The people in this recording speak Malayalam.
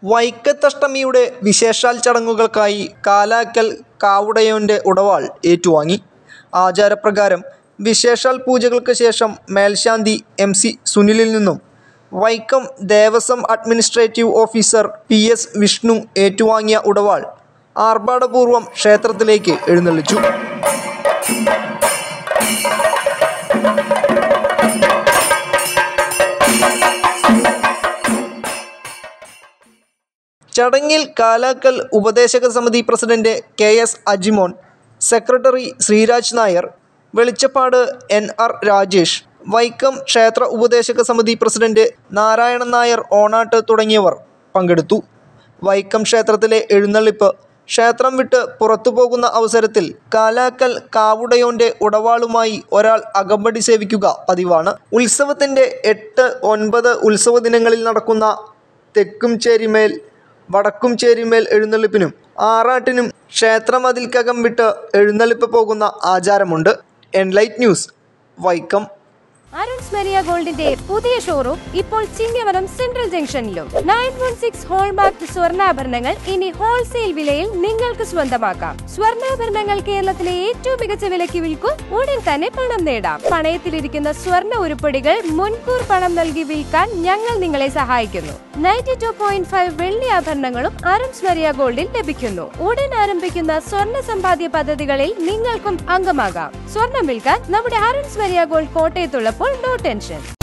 വൈക്കത്തഷ്ടമിയുടെ വിശേഷാൽ ചടങ്ങുകൾക്കായി കാലാക്കൽ കാവുടയോന്റെ ഉടവാൾ ഏറ്റുവാങ്ങി ആചാരപ്രകാരം വിശേഷാൽ പൂജകൾക്ക് ശേഷം മേൽശാന്തി എം സി സുനിലിൽ നിന്നും Vaikom Devaswom administrative officer P S Vishnu ഏറ്റുവാങ്ങിയ ഉടവാൾ ആർഭാടപൂർവം ക്ഷേത്രത്തിലേക്ക് എഴുന്നള്ളിച്ചു ചടങ്ങിൽ കാലാക്കൽ ഉപദേശക സമിതി president K S Ajimon secretary Sreeraj Nair വെളിച്ചപ്പാട് എൻ ആർ രാജേഷ് വൈക്കം ക്ഷേത്ര ഉപദേശക സമിതി പ്രസിഡന്റ് നാരായണൻ നായർ ഓണാട്ട് തുടങ്ങിയവർ പങ്കെടുത്തു വൈക്കം ക്ഷേത്രത്തിലെ എഴുന്നള്ളിപ്പ് ക്ഷേത്രം വിട്ട് പുറത്തു പോകുന്ന അവസരത്തിൽ കാലാക്കൽ കാവുടയോന്റെ ഉടവാളുമായി ഒരാൾ അകമ്പടി സേവിക്കുക പതിവാണ് ഉത്സവത്തിൻ്റെ എട്ട് ഒൻപത് ഉത്സവ ദിനങ്ങളിൽ നടക്കുന്ന തെക്കും ചേരിമേൽ വടക്കും ചേരിമേൽ എഴുന്നള്ളിപ്പിനും ആറാട്ടിനും ക്ഷേത്രമതിൽക്കകം വിട്ട് എഴുന്നള്ളിപ്പ് പോകുന്ന ആചാരമുണ്ട് എൻലൈറ്റ് ന്യൂസ് വൈക്കം അരുൺസ് മെറിയ ഗോൾഡിന്റെ പുതിയ ഷോറൂം ഇപ്പോൾ ചിങ്ങവനം സെൻട്രൽ ജംഗ്ഷനിലും നയൻ വൺ സിക്സ് ഹോൾമാർക്ക് സ്വർണ്ണാഭരണങ്ങൾ ഇനി ഹോൾസെയിൽ വിലയിൽ നിങ്ങൾക്ക് സ്വന്തമാക്കാം സ്വർണ്ണാഭരണങ്ങൾ കേരളത്തിലെ ഏറ്റവും മികച്ച വിലയ്ക്ക് വിൽക്കും ഉടൻ തന്നെ പണം നേടാം പണയത്തിലിരിക്കുന്ന സ്വർണ്ണ ഉരുപ്പടികൾ മുൻകൂർ പണം നൽകി വിൽക്കാൻ ഞങ്ങൾ നിങ്ങളെ സഹായിക്കുന്നു നയൻറ്റി ടു പോയിന്റ് ഫൈവ് വെള്ളി ആഭരണങ്ങളും അരുൺസ് മെറിയ ഗോൾഡിൽ ലഭിക്കുന്നു ഉടൻ ആരംഭിക്കുന്ന സ്വർണ്ണ സമ്പാദ്യ പദ്ധതികളിൽ നിങ്ങൾക്കും അംഗമാകാം സ്വർണം വിൽക്കാൻ നമ്മുടെ അരുൺസ് മെറിയ ഗോൾഡ് കോട്ടയത്തുള്ളപ്പോൾ നോ ടെൻഷൻ